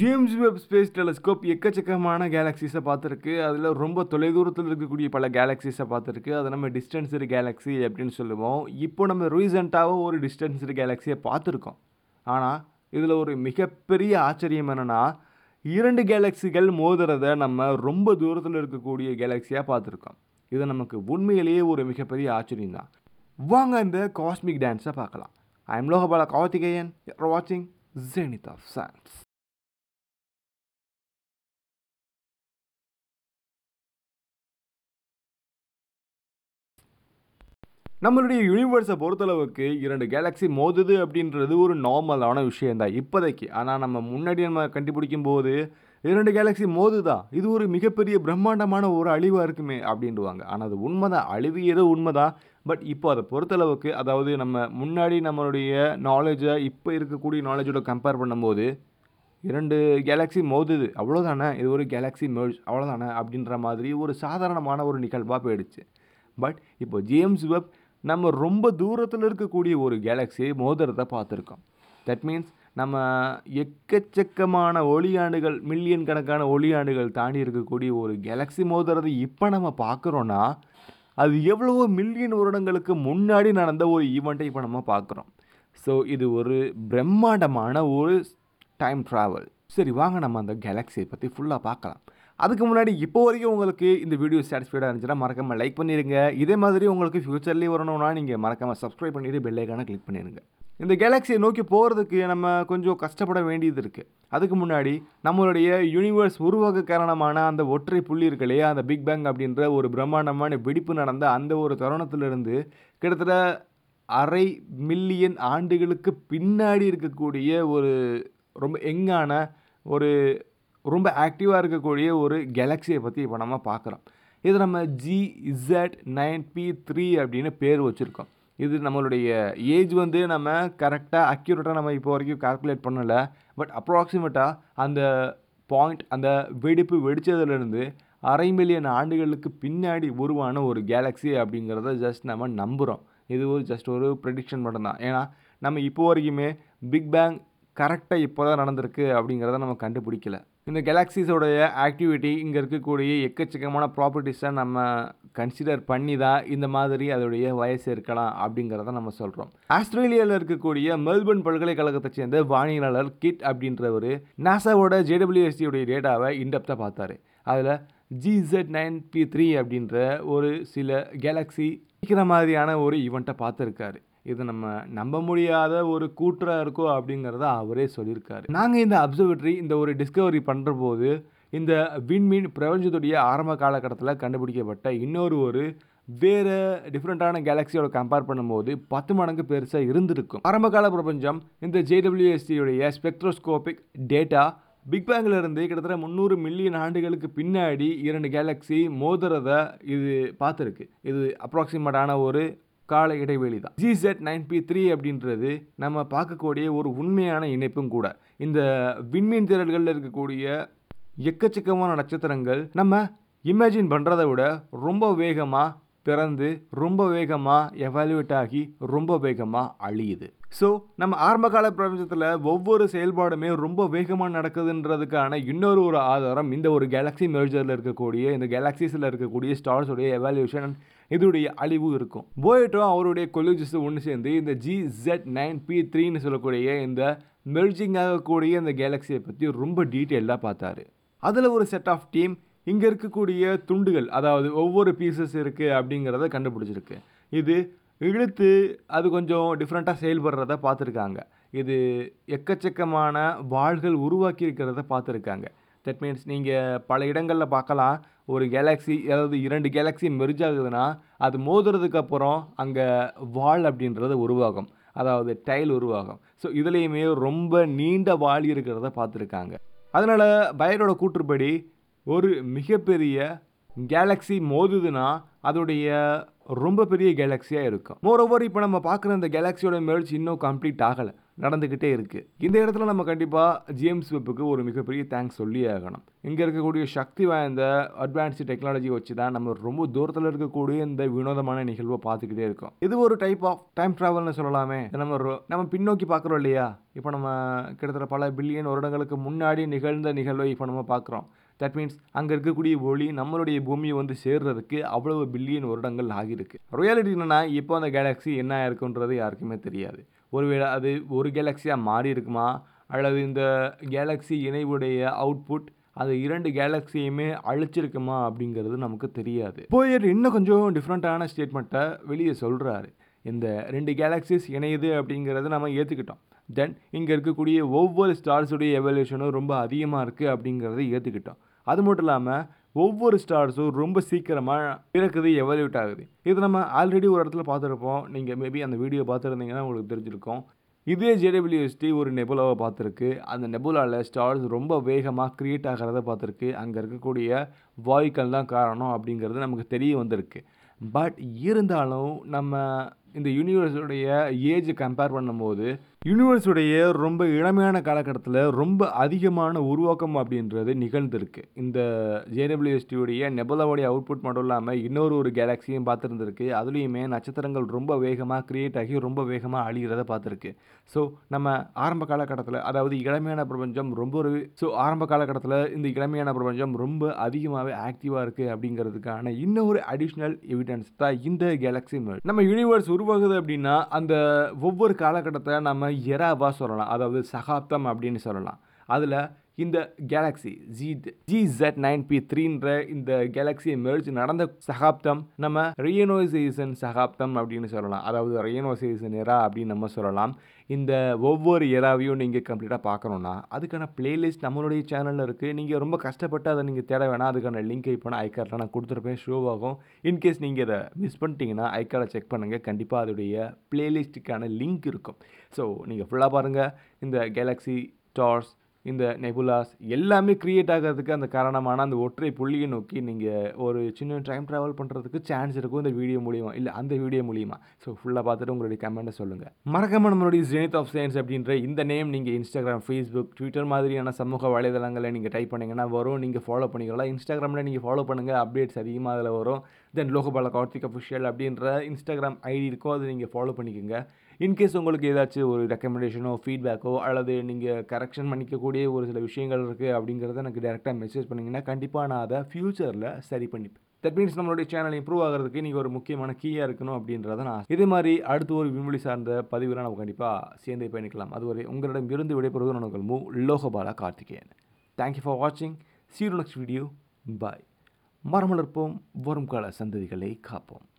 James web space telescope எக்கச்சக்கமான கேலக்ஸிஸை பார்த்துருக்கு அதில் ரொம்ப தொலைதூரத்தில் இருக்கக்கூடிய பல கேலக்ஸிஸை பார்த்துருக்கு அதை நம்ம டிஸ்டன்ஸ்டு கேலக்ஸி அப்படின்னு சொல்லுவோம் இப்போ நம்ம ரீசெண்டாக ஒரு டிஸ்டன்ஸ்டு கேலக்ஸியை பார்த்துருக்கோம் ஆனால் இதில் ஒரு மிகப்பெரிய ஆச்சரியம் என்னென்னா இரண்டு கேலக்ஸிகள் மோதுறத நம்ம ரொம்ப தூரத்தில் இருக்கக்கூடிய கேலக்ஸியாக பார்த்துருக்கோம் இது நமக்கு உண்மையிலேயே ஒரு மிகப்பெரிய ஆச்சரியம் தான் வாங்க இந்த காஸ்மிக் டான்ஸை பார்க்கலாம் ஐ எம் லோகபால கார்த்திகேயன் வாட்சிங் ஜெனித் ஆஃப் சயின்ஸ் நம்மளுடைய யூனிவர்ஸை பொறுத்தளவுக்கு இரண்டு கேலக்ஸி மோதுது அப்படின்றது ஒரு நார்மலான விஷயந்தான் இப்போதைக்கு ஆனால் நம்ம முன்னாடி நம்ம கண்டுபிடிக்கும் போது இரண்டு கேலக்ஸி மோதுதான் இது ஒரு மிகப்பெரிய பிரம்மாண்டமான ஒரு அழிவாக இருக்குமே அப்படின்டுவாங்க ஆனால் அது உண்மைதான் அழிவு ஏதோ உண்மைதான் பட் இப்போ அதை பொறுத்தளவுக்கு அதாவது நம்ம முன்னாடி நம்மளுடைய நாலேஜை இப்போ இருக்கக்கூடிய நாலேஜோட கம்பேர் பண்ணும்போது இரண்டு கேலக்ஸி மோதுது அவ்வளோதானே இது ஒரு கேலக்ஸி மெர்ஜ் அவ்வளோதானே அப்படின்ற மாதிரி ஒரு சாதாரணமான ஒரு நிகழ்வாக போயிடுச்சு பட் இப்போ ஜேம்ஸ் வெப் நம்ம ரொம்ப தூரத்தில் இருக்கக்கூடிய ஒரு கேலக்ஸி மோதுறதை பார்த்துருக்கோம் தட் மீன்ஸ் நம்ம எக்கச்சக்கமான ஒளியாண்டுகள் மில்லியன் கணக்கான ஒளியாண்டுகள் தாண்டி இருக்கக்கூடிய ஒரு கேலக்ஸி மோதுறது இப்போ நம்ம பார்க்குறோன்னா அது எவ்வளவோ மில்லியன் வருடங்களுக்கு முன்னாடி நடந்த ஒரு ஈவெண்ட்டை இப்போ நம்ம பார்க்குறோம் ஸோ இது ஒரு பிரம்மாண்டமான ஒரு டைம் ட்ராவல் சரி வாங்க நம்ம அந்த கேலக்ஸியை பற்றி ஃபுல்லாக பார்க்கலாம் அதுக்கு முன்னாடி இப்போ வரைக்கும் உங்களுக்கு இந்த வீடியோ சாட்டிஸ்ஃபைடாக இருந்துச்சுன்னா மறக்காமல் லைக் பண்ணிடுங்க இதே மாதிரி உங்களுக்கு ஃப்யூச்சர்லேயே வரணும்னா நீங்கள் மறக்காமல் சப்ஸ்கிரைப் பண்ணிவிட்டு பெல்லைக்கான கிளிக் பண்ணிடுங்க இந்த கேலக்ஸியை நோக்கி போகிறதுக்கு நம்ம கொஞ்சம் கஷ்டப்பட வேண்டியது இருக்குது அதுக்கு முன்னாடி நம்மளுடைய யூனிவர்ஸ் உருவாக காரணமான அந்த ஒற்றை புள்ளி இருக்கு இல்லையா அந்த பிக் பேங் அப்படின்ற ஒரு பிரம்மாண்டமான வெடிப்பு நடந்த அந்த ஒரு தருணத்திலிருந்து கிட்டத்தட்ட அரை மில்லியன் ஆண்டுகளுக்கு பின்னாடி இருக்கக்கூடிய ஒரு ரொம்ப எங்கான ஒரு ரொம்ப ஆக்டிவாக இருக்கக்கூடிய ஒரு கேலக்ஸியை பற்றி இப்போ நம்ம பார்க்குறோம் இது நம்ம G Z nine B three அப்படின்னு பேர் வச்சுருக்கோம் இது நம்மளுடைய ஏஜ் வந்து நம்ம கரெக்டாக அக்யூரேட்டாக நம்ம இப்போ வரைக்கும் கால்குலேட் பண்ணலை பட் அப்ராக்சிமேட்டாக அந்த பாயிண்ட் அந்த வெடிப்பு வெடித்ததுலேருந்து அரை மில்லியன் ஆண்டுகளுக்கு பின்னாடி உருவான ஒரு கேலக்ஸி அப்படிங்கிறத ஜஸ்ட் நம்ம நம்புகிறோம் இது ஒரு ஜஸ்ட் ஒரு ப்ரெடிக்ஷன் மட்டும்தான் ஏன்னா நம்ம இப்போ வரைக்குமே பிக் பேங் கரெக்டாக இப்போ தான் நடந்திருக்கு அப்படிங்கிறத நம்ம கண்டுபிடிக்கல இந்த கேலக்ஸிஸோடைய ஆக்டிவிட்டி இங்கே இருக்கக்கூடிய எக்கச்சக்கமான ப்ராப்பர்ட்டிஸை நம்ம கன்சிடர் பண்ணி தான் இந்த மாதிரி அதோடைய வயசு இருக்கலாம் அப்படிங்கிறத நம்ம சொல்கிறோம் ஆஸ்திரேலியாவில் இருக்கக்கூடிய மெல்பர்ன் பல்கலைக்கழகத்தை சேர்ந்த வானியலாளர் கிட் அப்படின்றவர் நாசாவோட ஜேடபிள்யூஎஸ்டியுடைய டேட்டாவை இன்டெப்த்தாக பார்த்தாரு அதில் ஜிசெட் நைன் பி த்ரீ அப்படின்ற ஒரு சில கேலக்ஸி இருக்கிற மாதிரியான ஒரு ஈவெண்ட்டை பார்த்துருக்காரு இது நம்ம நம்ப முடியாத ஒரு கூற்றாக இருக்கோ அப்படிங்கிறத அவரே சொல்லியிருக்காரு நாங்கள் இந்த அப்சர்வேட்டரி இந்த ஒரு டிஸ்கவரி பண்ணுற போது இந்த விண்மீன் பிரபஞ்சத்துடைய ஆரம்ப காலகட்டத்தில் கண்டுபிடிக்கப்பட்ட இன்னொரு ஒரு வேறு டிஃப்ரெண்ட்டான கேலக்ஸியோட கம்பேர் பண்ணும்போது பத்து மடங்கு பெருசாக இருந்திருக்கும் ஆரம்பகால பிரபஞ்சம் இந்த ஜேடபிள்யூஎஸ்டியுடைய ஸ்பெக்ட்ரோஸ்கோபிக் டேட்டா பிக் பேங்கில் இருந்து கிட்டத்தட்ட முந்நூறு மில்லியன் ஆண்டுகளுக்கு பின்னாடி இரண்டு கேலக்ஸி மோதுறத இது பார்த்துருக்கு இது அப்ராக்சிமேட்டான ஒரு கால இடைவெளி தான் ஜிசெட் நைன் பி த்ரீ அப்படின்றது நம்ம பார்க்கக்கூடிய ஒரு உண்மையான இணைப்பும் கூட இந்த விண்மீன் திரள்களில் இருக்கக்கூடிய எக்கச்சக்கமான நட்சத்திரங்கள் நம்ம இமேஜின் பண்ணுறதை விட ரொம்ப வேகமாக பிறந்து ரொம்ப வேகமாக எவாலுவேட் ஆகி ரொம்ப வேகமாக அழியுது ஸோ நம்ம ஆரம்பகால பிரபஞ்சத்தில் ஒவ்வொரு செயல்பாடுமே ரொம்ப வேகமாக நடக்குதுன்றதுக்கான இன்னொரு ஒரு ஆதாரம் இந்த ஒரு கேலக்ஸி மெர்ஜரில் இருக்கக்கூடிய இந்த கேலக்ஸிஸில் இருக்கக்கூடிய ஸ்டார்ஸுடைய எவாலுவேஷன் இதோடைய அழிவு இருக்கும் போயிட்டோ அவருடைய கொலிஜஸ் ஒன்று சேர்ந்து இந்த ஜி ஜெட் நைன் பி த்ரீன்னு சொல்லக்கூடிய இந்த மெர்ஜிங் ஆகக்கூடிய இந்த கேலக்ஸியை பற்றி ரொம்ப டீட்டெயிலாக பார்த்தாரு அதில் ஒரு செட் ஆஃப் டீம் இங்கே இருக்கக்கூடிய துண்டுகள் அதாவது ஒவ்வொரு பீசஸ் இருக்குது அப்படிங்கிறத கண்டுபிடிச்சிருக்கு இது இழுத்து அது கொஞ்சம் டிஃப்ரெண்ட்டாக செயல்படுறத பார்த்துருக்காங்க இது எக்கச்சக்கமான வாள்கள் உருவாக்கி இருக்கிறத பார்த்துருக்காங்க தட் மீன்ஸ் நீங்கள் பல இடங்களில் பார்க்கலாம் ஒரு கேலக்ஸி அதாவது இரண்டு கேலக்ஸி மெர்ஜ் ஆகுதுன்னா அது மோதுறதுக்கு அப்புறம் அங்கே வால் அப்படின்றது உருவாகும் அதாவது டைல் உருவாகும் ஸோ இதுலேயுமே ரொம்ப நீண்ட வால் இருக்கிறத பார்த்துருக்காங்க அதனால் பயரோட கூற்றுப்படி ஒரு மிகப்பெரிய கேலக்ஸி மோதுதுன்னா அதோடைய ரொம்ப பெரிய கேலக்ஸியாக இருக்கும் மோரோவர் இப்போ நம்ம பார்க்குற இந்த கேலக்ஸியோட மெர்ஜ் இன்னும் கம்ப்ளீட் ஆகலை நடந்துக்கிட்டே இருக்குது இந்த இடத்துல நம்ம கண்டிப்பாக ஜேம்ஸ் வெப்புக்கு ஒரு மிகப்பெரிய தேங்க்ஸ் சொல்லியே ஆகணும் இங்கே இருக்கக்கூடிய சக்தி வாய்ந்த அட்வான்ஸ்டு டெக்னாலஜி வச்சு தான் நம்ம ரொம்ப தூரத்தில் இருக்கக்கூடிய இந்த வினோதமான நிகழ்வை பார்த்துக்கிட்டே இருக்கோம் இது ஒரு டைப் ஆஃப் டைம் ட்ராவல்னு சொல்லலாமே நம்ம ஒரு- நம்ம பின்னோக்கி பார்க்குறோம் இல்லையா இப்போ நம்ம கிட்டத்தட்ட பல பில்லியன் வருடங்களுக்கு முன்னாடி நிகழ்ந்த நிகழ்வை இப்போ நம்ம பார்க்குறோம் தட் மீன்ஸ் அங்கே இருக்கக்கூடிய ஒளி நம்மளுடைய பூமியை வந்து சேர்றதுக்கு அவ்வளவு பில்லியன் வருடங்கள் ஆகியிருக்கு ரியாலிட்டி என்னன்னா இப்போ அந்த கேலக்ஸி என்ன இருக்குன்றது யாருக்குமே தெரியாது ஒருவேளை அது ஒரு கேலக்ஸியாக மாறி இருக்குமா அல்லது இந்த கேலக்ஸி இணைவுடைய அவுட்புட் அது இரண்டு கேலக்ஸியுமே அழிச்சிருக்குமா அப்படிங்கிறது நமக்கு தெரியாது போயர் இன்னும் கொஞ்சம் டிஃப்ரெண்ட்டான ஸ்டேட்மெண்ட்டை வெளியே சொல்கிறாரு இந்த ரெண்டு கேலக்ஸிஸ் இணையுது அப்படிங்கிறத நம்ம ஏற்றுக்கிட்டோம் தென் இங்கே இருக்கக்கூடிய ஒவ்வொரு ஸ்டார்ஸுடைய எவல்யூஷனும் ரொம்ப அதிகமாக இருக்குது அப்படிங்கிறத ஏற்றுக்கிட்டோம் அது மட்டும் இல்லாமல் ஒவ்வொரு ஸ்டார்ஸும் ரொம்ப சீக்கிரமாக பிறக்குது எவல்யூட் ஆகுது இது நம்ம ஆல்ரெடி ஒரு இடத்துல பார்த்துருப்போம் நீங்கள் மேபி அந்த வீடியோ பார்த்துருந்தீங்கன்னா உங்களுக்கு தெரிஞ்சிருக்கும் இதே ஜேடபிள்யூஎஸ்டி ஒரு நெபுலாவை பார்த்துருக்கு அந்த நெபுலாவில் ஸ்டார்ஸ் ரொம்ப வேகமாக க்ரியேட் ஆகிறத பார்த்துருக்கு அங்கே இருக்கக்கூடிய வாயுக்கள் தான் காரணம் அப்படிங்கிறது நமக்கு தெரிய வந்திருக்கு பட் இருந்தாலும் நம்ம இந்த யூனிவர்ஸுடைய ஏஜ் கம்பேர் பண்ணும்போது யூனிவர்ஸுடைய ரொம்ப இளமையான காலகட்டத்தில் ரொம்ப அதிகமான உருவாக்கம் அப்படின்றது நிகழ்ந்திருக்கு இந்த ஜேடபிள்யூஎஸ்டியுடைய நெபுலாவுடைய அவுட்புட் மட்டும் இல்லாமல் இன்னொரு ஒரு கேலக்ஸியும் பார்த்துருந்துருக்கு அதுலேயுமே நட்சத்திரங்கள் ரொம்ப வேகமாக க்ரியேட் ஆகி ரொம்ப வேகமாக அழிகிறத பார்த்துருக்கு ஸோ நம்ம ஆரம்ப காலகட்டத்தில் அதாவது இளமையான பிரபஞ்சம் ரொம்ப ஒரு ஸோ ஆரம்ப காலகட்டத்தில் இந்த இளமையான பிரபஞ்சம் ரொம்ப அதிகமாகவே ஆக்டிவாக இருக்குது அப்படிங்கிறதுக்கான இன்னொரு அடிஷ்னல் எவிடன்ஸ் தான் இந்த கேலக்ஸி merge. நம்ம யூனிவர்ஸ் உருவாகுது அப்படின்னா அந்த ஒவ்வொரு காலகட்டத்தை நம்ம எராவாக சொல்லலாம் அதாவது சகாப்தம் அப்படின்னு சொல்லலாம் அதில் இந்த galaxy G G Z nine B த்ரீன்ற இந்த கேலக்ஸி மெர்ஜ் நடந்த சகாப்தம் நம்ம ரியனோசேஷன் சகாப்தம் அப்படின்னு சொல்லலாம் அதாவது ரியனோசேஷன் எரா அப்படின்னு நம்ம சொல்லலாம் இந்த ஒவ்வொரு எராவையும் நீங்கள் கம்ப்ளீட்டாக பார்க்கணுன்னா அதுக்கான பிளேலிஸ்ட் நம்மளுடைய சேனலில் இருக்குது நீங்கள் ரொம்ப கஷ்டப்பட்டு அதை நீங்கள் தேட வேணாம் அதுக்கான லிங்க் இப்போ நான் ஐக்கார்டில் நான் கொடுத்துருப்பேன் ஷோ ஆகும் இன்கேஸ் நீங்கள் இதை மிஸ் பண்ணிட்டீங்கன்னா ஐக்கார்டை செக் பண்ணுங்கள் கண்டிப்பாக அதோடைய பிளேலிஸ்ட்டுக்கான லிங்க் இருக்கும் ஸோ நீங்கள் ஃபுல்லாக பாருங்கள் இந்த கேலக்ஸி ஸ்டார்ஸ் இந்த நெபுலாஸ் எல்லாமே கிரியேட் ஆகிறதுக்கு அந்த காரணமான அந்த ஒற்றை புள்ளியை நோக்கி நீங்கள் ஒரு சின்ன டைம் ட்ராவல் பண்ணுறதுக்கு சான்ஸ் இருக்கும் இந்த வீடியோ மூலியமாக இல்லை அந்த வீடியோ மூலியமா ஸோ ஃபுல்லாக பார்த்துட்டு உங்களுடைய கமெண்ட்டை சொல்லுங்கள் மறக்காம நம்மளுடைய ஜெனித் ஆஃப் சயின்ஸ் அப்படின்ற இந்த நேம் நீங்கள் இன்ஸ்டாகிராம் ஃபேஸ்புக் ட்விட்டர் மாதிரியான சமூக வலைதளங்களை நீங்கள் டைப் பண்ணிங்கன்னா வரும் நீங்கள் ஃபாலோ பண்ணிக்கலாம் இன்ஸ்டாகிராமில் நீங்கள் ஃபாலோ பண்ணுங்கள் அப்டேட்ஸ் அதிகமாக அதில் வரும் தென் லோகபால கார்த்திக் அஃபிஷியல் அப்படின்ற இன்ஸ்டாகிராம் ஐடி இருக்கோ அதை நீங்கள் ஃபாலோ பண்ணிக்கோங்க இன்கேஸ் உங்களுக்கு ஏதாச்சும் ஒரு ரெக்கமெண்டேஷனோ ஃபீட்பேக்கோ அல்லது நீங்கள் கரெக்ஷன் பண்ணிக்கக்கூடிய ஒரு சில விஷயங்கள் இருக்குது அப்படிங்கிறத எனக்கு டேரெக்டாக மெசேஜ் பண்ணிங்கன்னா கண்டிப்பாக நான் அதை ஃப்யூச்சரில் சரி பண்ணிப்பேன் தட் மீன்ஸ் நம்மளுடைய சேனல் இம்ப்ரூவ் ஆகிறதுக்கு நீங்கள் ஒரு முக்கியமான கீயாக இருக்கணும் அப்படின்றத நான் இதே மாதிரி அடுத்து ஒரு விண்வெளி சார்ந்த பதிவில் நம்ம கண்டிப்பாக சேர்ந்து பயணிக்கலாம் அதுவரை உங்களிடம் இருந்து விடைபெறுவது நான் உங்கள் மூ லோகபாலா கார்த்திகேயன் தேங்க்யூ ஃபார் வாட்சிங் சீரோ நெக்ஸ்ட் வீடியோ பாய் மரமலர்ப்போம் வரும் கால சந்ததிகளை காப்போம்